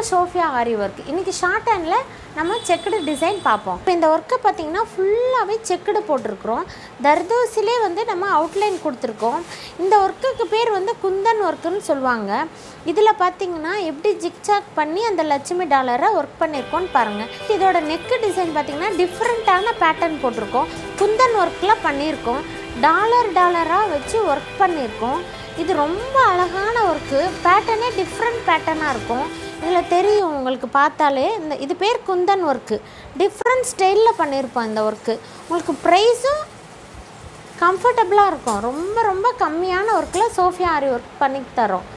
Sofia aari work இன்றைக்கி short handle நம்ம checked design பார்ப்போம் இப்போ இந்த ஒர்க்கை பார்த்தீங்கன்னா ஃபுல்லாகவே செக்குடு போட்டிருக்கிறோம் தர்தோசிலே வந்து நம்ம அவுட்லைன் கொடுத்துருக்கோம் இந்த ஒர்க்குக்கு பேர் வந்து குந்தன் ஒர்க்குன்னு சொல்லுவாங்க இதில் பார்த்தீங்கன்னா எப்படி ஜிக்சாக் பண்ணி அந்த லட்சுமி டாலரை ஒர்க் பண்ணியிருக்கோம்னு பாருங்கள் இதோட நெக்கு டிசைன் பார்த்தீங்கன்னா டிஃப்ரெண்ட்டான பேட்டர்ன் போட்டிருக்கோம் குந்தன் ஒர்க்கில் பண்ணியிருக்கோம் டாலர் டாலராக வச்சு ஒர்க் பண்ணியிருக்கோம் இது ரொம்ப அழகான ஒர்க்கு பேட்டர்னே டிஃப்ரெண்ட் பேட்டர்னாக இருக்கும் இதில் தெரியும் உங்களுக்கு பார்த்தாலே இந்த இது பேர் குந்தன் ஒர்க்கு டிஃப்ரெண்ட் ஸ்டைலில் பண்ணியிருப்போம் இந்த ஒர்க்கு உங்களுக்கு ப்ரைஸும் கம்ஃபர்டபுளாக இருக்கும் ரொம்ப ரொம்ப கம்மியான ஒர்க்கில் சோஃபியா ஆரி ஒர்க் பண்ணி தரோம்